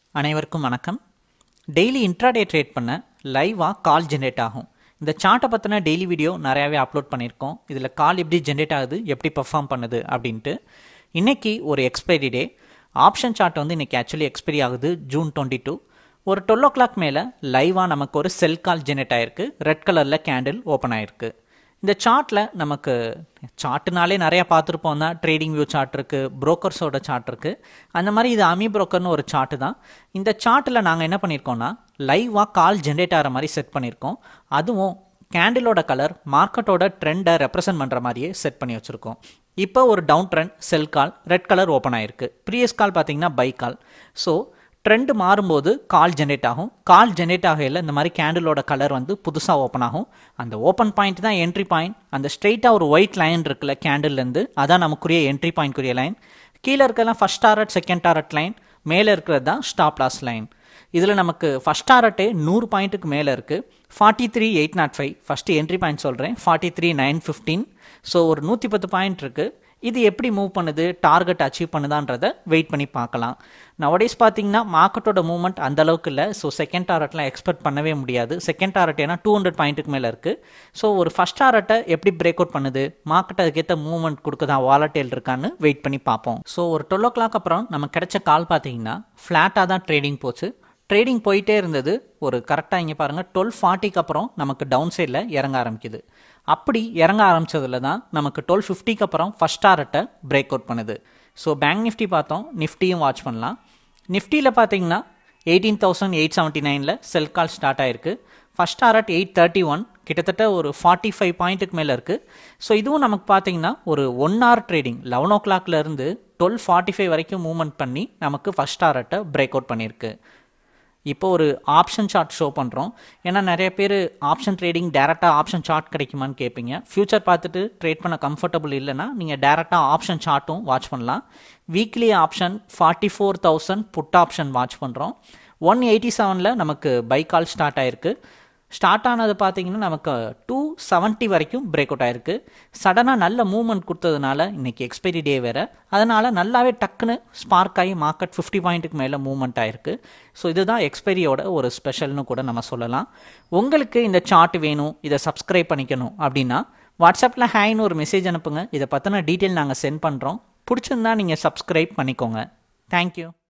அனைவருக்கும் வணக்கம் daily intraday trade பண்ண லைவாக கால் ஜென்ரேட் ஆகும் இந்த சார்ட்டை பற்றின டெய்லி வீடியோ நிறையாவே அப்லோட் பண்ணியிருக்கோம் இதில் கால் எப்படி ஜென்ரேட் ஆகுது எப்படி பெர்ஃபார்ம் பண்ணுது அப்படின்ட்டு இன்றைக்கி ஒரு எக்ஸ்பைரி டே ஆப்ஷன் சார்ட் வந்து இன்றைக்கி ஆக்சுவலி எக்ஸ்பைரி ஆகுது ஜூன் டுவெண்ட்டி டூ ஒரு டுவெல் ஓ கிளாக் மேலே லைவாக நமக்கு ஒரு செல் கால் ஜென்ரேட் ஆகிருக்கு ரெட் கலரில் கேண்டில் ஓப்பன் ஆகிருக்கு இந்த சார்ட்டில் நமக்கு சார்ட்டுனாலே நிறையா பார்த்துருப்போம் தான் ட்ரேடிங் வியூ சார்ட் இருக்குது புரோக்கர்ஸோட சார்ட் இருக்குது அந்த மாதிரி இது அமி புரோக்கர்னு ஒரு சார்ட்டு தான் இந்த சார்ட்டில் நாங்கள் என்ன பண்ணியிருக்கோம்னா லைவாக கால் ஜென்ரேட் ஆகிற மாதிரி செட் பண்ணியிருக்கோம் அதுவும் கேண்டிலோட கலர் மார்க்கெட்டோட ட்ரெண்டை ரெப்ரசன்ட் பண்ணுற மாதிரியே செட் பண்ணி வச்சுருக்கோம் இப்போ ஒரு down trend sell call red colour open ஆயிருக்கு ப்ரீவியஸ் கால் பார்த்தீங்கன்னா பை கால் ஸோ ட்ரெண்ட் மாறும்போது கால் ஜென்ரேட் ஆகும் கால் ஜென்ரேட் ஆகையில் இந்த மாதிரி கேண்டிலோட கலர் வந்து புதுசாக ஓப்பன் ஆகும் அந்த ஓப்பன் பாயிண்ட் தான் என்ட்ரி பாயிண்ட் அந்த ஸ்ட்ரெயிட்டாக ஒரு ஒயிட் லைன் இருக்குல்ல கேண்டில்லேருந்து அதான் நமக்குரிய என்ட்ரி பாயிண்ட்க்குரிய லைன் கீழே இருக்கலாம் first target second target line மேலே இருக்கிறது தான் ஸ்டாப் லாஸ் லைன் இதில் நமக்கு ஃபஸ்ட் டாரட்டே நூறு பாயிண்ட்டுக்கு மேலே இருக்குது forty three eight nought five first entry point சொல்கிறேன் forty three nine fifteen so ஒரு நூற்றி பத்து பாயிண்ட் இருக்குது இது எப்படி மூவ் பண்ணுது டார்கெட் அச்சீவ் பண்ணுதான்றதை வெயிட் பண்ணி பார்க்கலாம் நவடேஸ் பார்த்தீங்கன்னா மார்க்கெட்டோட மூவ்மெண்ட் அந்த அளவுக்கு இல்லை ஸோ செகண்ட் டாரட்லாம் எக்ஸ்பெக்ட் பண்ணவே முடியாது செகண்ட் டாரட் ஏன்னா டூ ஹண்ட்ரட் பாயிண்ட்டுக்கு மேலே இருக்குது ஸோ ஒரு ஃபஸ்ட் டாரட்டை எப்படி பிரேக் அவுட் பண்ணுது மார்க்கெட் அதுக்கேற்ற மூவ்மெண்ட் கொடுக்குதா வாலட்டேல் இருக்கான்னு வெயிட் பண்ணி பார்ப்போம் ஸோ ஒரு டுவெல் ஓ கிளாக் அப்புறம் நம்ம கிடைச்ச கால் பார்த்தீங்கன்னா ஃப்ளாட்டாக தான் ட்ரேடிங் போச்சு ட்ரேடிங் போயிட்டே இருந்தது ஒரு கரெக்டாக இங்கே பாருங்கள் டுவெல் ஃபார்ட்டிக்கு அப்புறம் நமக்கு டவுன் சைடில் இறங்க ஆரம்பிக்குது அப்படி இறங்க ஆரம்பித்ததில் தான் நமக்கு டுவெல் ஃபிஃப்டிக்கு அப்புறம் ஃபஸ்ட் டாரட்டை பிரேக் அவுட் பண்ணுது ஸோ பேங்க் நிஃப்டி பார்த்தோம் நிஃப்டியும் வாட்ச் பண்ணலாம் நிஃப்டியில் பார்த்தீங்கன்னா எயிட்டீன் தௌசண்ட் எயிட் செவன்ட்டி நைனில் செல் கால் ஸ்டார்ட் ஆயிருக்கு first target eight thirty one கிட்டத்தட்ட ஒரு ஃபார்ட்டி ஃபைவ் பாயிண்ட்டுக்கு மேலே இருக்குது ஸோ இதுவும் நமக்கு பார்த்தீங்கன்னா ஒரு ஒன் ஹவர் ட்ரேடிங் லெவன் ஓ கிளாக்லேருந்து டுவெல் ஃபார்ட்டி ஃபைவ் வரைக்கும் மூவ்மெண்ட் பண்ணி நமக்கு ஃபஸ்ட் டாரட்டை பிரேக் அவுட் பண்ணியிருக்கு இப்போ ஒரு ஆப்ஷன் சார்ட் ஷோ பண்ணுறோம் ஏன்னா நிறைய பேர் ஆப்ஷன் ட்ரேடிங் டேரெக்டாக ஆப்ஷன் சார்ட் கிடைக்குமான்னு கேட்பீங்க ஃப்யூச்சர் பார்த்துட்டு ட்ரேட் பண்ண கம்ஃபர்டபுள் இல்லைன்னா நீங்கள் டேரெக்டாக ஆப்ஷன் சார்ட்டும் வாட்ச் பண்ணலாம் weekly option forty four thousand put option watch பண்ணுறோம் ஒன் எயிட்டி செவனில் நமக்கு பை கால் ஸ்டார்ட் ஆயிருக்கு ஸ்டார்ட் ஆனது பார்த்தீங்கன்னா நமக்கு டூ செவன்ட்டி வரைக்கும் பிரேக் அவுட் ஆயிருக்கு சடனாக நல்ல மூவ்மெண்ட் கொடுத்ததுனால இன்றைக்கி எக்ஸ்பைரி டே வேறு அதனால் நல்லாவே டக்குன்னு ஸ்பார்க் ஆகி மார்க்கெட் ஃபிஃப்டி பாயிண்ட்டுக்கு மேலே மூவ்மெண்ட் ஆயிருக்கு ஸோ இதுதான் எக்ஸ்பைரியோட ஒரு ஸ்பெஷல்னு கூட நம்ம சொல்லலாம் உங்களுக்கு இந்த சார்ட் வேணும் இதை சப்ஸ்கிரைப் பண்ணிக்கணும் அப்படின்னா வாட்ஸ்அப்பில் ஹேன்னு ஒரு மெசேஜ் அனுப்புங்க இதை பற்றின டீட்டெயில் நாங்கள் சென்ட் பண்ணுறோம் பிடிச்சிருந்தா நீங்கள் சப்ஸ்கிரைப் பண்ணிக்கோங்க தேங்க்யூ